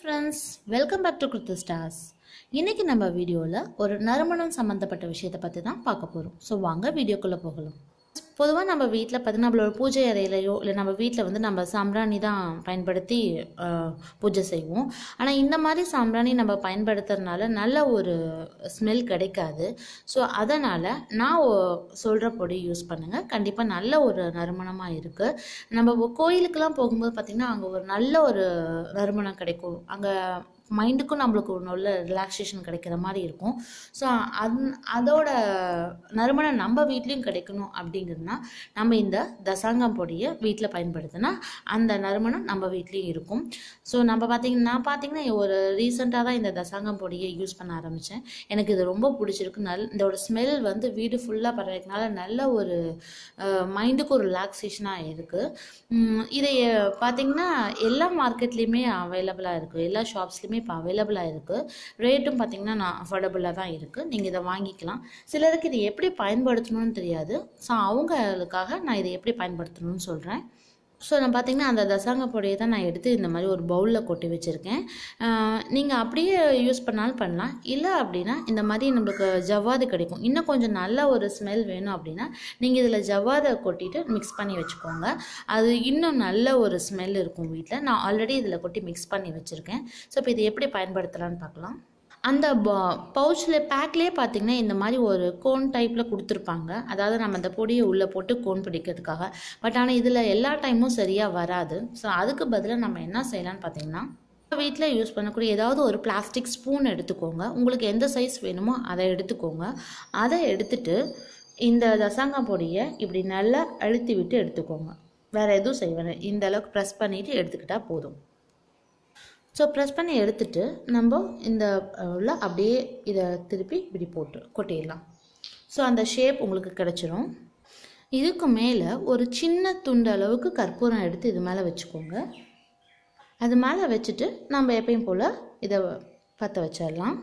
friends welcome back to Kiruthu Stars இன்னைக்கு நம்ம வீடியோவில் ஒரு நறுமணம் சம்மந்தப்பட்ட விஷயத்தை பற்றி தான் பார்க்க போகிறோம் ஸோ வாங்க வீடியோக்குள்ளே போகலாம் பொதுவாக நம்ம வீட்டில் பார்த்தீங்கன்னா நம்மளோட பூஜை அறையிலையோ இல்லை நம்ம வீட்டில் வந்து நம்ம சாம்பிராணி தான் பயன்படுத்தி ஆஹ், பூஜை செய்வோம் ஆனால் இந்த மாதிரி சாம்பிராணி நம்ம பயன்படுத்துறதுனால நல்ல ஒரு ஸ்மெல் கிடைக்காது ஸோ அதனால் நான் சொல்கிற பொடி யூஸ் பண்ணுங்கள் கண்டிப்பாக நல்ல ஒரு நறுமணமாக இருக்குது நம்ம கோயிலுக்கெல்லாம் போகும்போது பார்த்திங்கன்னா அங்கே ஒரு நல்ல ஒரு நறுமணம் கிடைக்கும் அங்கே மைண்டுக்கும் நம்மளுக்கு ஒரு நல்ல ரிலாக்ஸேஷன் கிடைக்கிற மாதிரி இருக்கும் ஸோ அந் அதோட நறுமணம் நம்ம வீட்லேயும் கிடைக்கணும் அப்படிங்கிறதுனா நம்ம இந்த தசாங்கம் பொடியை வீட்டில் பயன்படுத்தினா அந்த நறுமணம் நம்ம வீட்லேயும் இருக்கும் ஸோ நம்ம பார்த்திங்கன்னா நான் பார்த்திங்கன்னா ஒரு ரீசெண்டாக தான் இந்த தசாங்கம் பொடியை யூஸ் பண்ண ஆரம்பித்தேன் எனக்கு இது ரொம்ப பிடிச்சிருக்கு நல் இதோட ஸ்மெல் வந்து வீடு ஃபுல்லாக பரவதுனால நல்ல ஒரு மைண்டுக்கு ஒரு ரிலாக்ஸேஷனாக இருக்குது இதை பார்த்திங்கன்னா எல்லா மார்க்கெட்லேயுமே அவைலபிளாக இருக்குது எல்லா ஷாப்ஸ்லேயுமே இப்போ அவைலபிளாக இருக்குது ரேட்டும் பார்த்திங்கன்னா நான் அஃபோர்டபுளாக தான் இருக்குது நீங்கள் இதை வாங்கிக்கலாம் சிலருக்கு இது எப்படி பயன்படுத்தணும்னு தெரியாது ஸோ அவங்களுக்காக நான் இதை எப்படி பயன்படுத்தணும்னு சொல்கிறேன் ஸோ நான் பார்த்தீங்கன்னா அந்த தசாங்க பொடியை தான் நான் எடுத்து இந்த மாதிரி ஒரு பவுலில் கொட்டி வச்சுருக்கேன் நீங்கள் அப்படியே யூஸ் பண்ணாலும் பண்ணலாம் இல்லை அப்படின்னா இந்த மாதிரி நம்மளுக்கு ஜவ்வாது கிடைக்கும் இன்னும் கொஞ்சம் நல்ல ஒரு ஸ்மெல் வேணும் அப்படின்னா நீங்கள் இதில் ஜவ்வாதை கொட்டிட்டு மிக்ஸ் பண்ணி வச்சுக்கோங்க அது இன்னும் நல்ல ஒரு ஸ்மெல் இருக்கும் வீட்டில் நான் ஆல்ரெடி இதில் கொட்டி மிக்ஸ் பண்ணி வச்சுருக்கேன் ஸோ இப்போ இதை எப்படி பயன்படுத்தலாம்னு பார்க்கலாம் அந்த பவுச்சில் பேக்லேயே பார்த்தீங்கன்னா இந்த மாதிரி ஒரு கோன் டைப்பில் கொடுத்துருப்பாங்க அதாவது நம்ம அந்த பொடியை உள்ளே போட்டு கோன் பிடிக்கிறதுக்காக பட் ஆனால் இதில் எல்லா டைமும் சரியாக வராது ஸோ அதுக்கு பதிலாக நம்ம என்ன செய்யலாம்னு பார்த்தீங்கன்னா வீட்டில் யூஸ் பண்ணக்கூடிய ஏதாவது ஒரு பிளாஸ்டிக் ஸ்பூன் எடுத்துக்கோங்க உங்களுக்கு எந்த சைஸ் வேணுமோ அதை எடுத்துக்கோங்க அதை எடுத்துட்டு இந்த தசாங்கம் பொடியை இப்படி நல்லா அழுத்தி விட்டு எடுத்துக்கோங்க வேறு எதுவும் செய்ய வேணாம் இந்த அளவுக்கு ப்ரெஸ் பண்ணிவிட்டு எடுத்துக்கிட்டால் போதும் ஸோ ப்ரெஸ் பண்ணி எடுத்துட்டு நம்ம இந்த உள்ள அப்படியே இதை திருப்பி இப்படி போட்டு கொட்டிடலாம் ஸோ அந்த ஷேப் உங்களுக்கு கிடச்சிரும் இதுக்கு மேலே ஒரு சின்ன துண்டு அளவுக்கு கற்பூரம் எடுத்து இது மேலே வச்சுக்கோங்க அது மேலே வச்சுட்டு நம்ம எப்பயும் போல் இதை பற்ற வச்சிடலாம்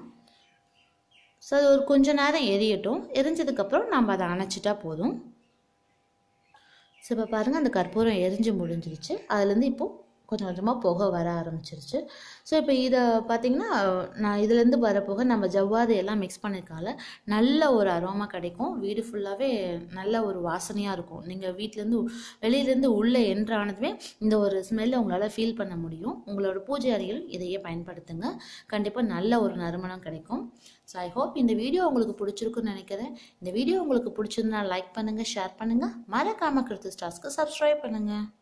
ஸோ அது ஒரு கொஞ்ச நேரம் எரியட்டும் எரிஞ்சதுக்கப்புறம் நம்ம அதை அணைச்சிட்டா போதும் ஸோ இப்போ பாருங்கள் அந்த கற்பூரம் எரிஞ்சு முடிஞ்சிருச்சு அதுலேருந்து இப்போது கொஞ்சம் கொஞ்சமாக புகை வர ஆரம்பிச்சிருச்சு ஸோ இப்போ இதை பார்த்தீங்கன்னா நான் இதுலேருந்து வர புகை நம்ம ஜவ்வாது எல்லாம் மிக்ஸ் பண்ணிருக்கால நல்ல ஒரு அரோமா கிடைக்கும் வீடு ஃபுல்லாகவே நல்ல ஒரு வாசனையாக இருக்கும் நீங்கள் வீட்டிலேருந்து வெளியிலேருந்து உள்ளே என்ட்ரானதுமே இந்த ஒரு ஸ்மெல்லை உங்களால் ஃபீல் பண்ண முடியும் உங்களோட பூஜை அறையில் இதையே பயன்படுத்துங்க கண்டிப்பாக நல்ல ஒரு நறுமணம் கிடைக்கும் ஸோ ஐ ஹோப் இந்த வீடியோ உங்களுக்கு பிடிச்சிருக்குன்னு நினைக்கிறேன் இந்த வீடியோ உங்களுக்கு பிடிச்சிருந்தா லைக் பண்ணுங்கள் ஷேர் பண்ணுங்கள் மறக்காம கிருத்து ஸ்டார்ஸ்க்கு சப்ஸ்கிரைப் பண்ணுங்கள்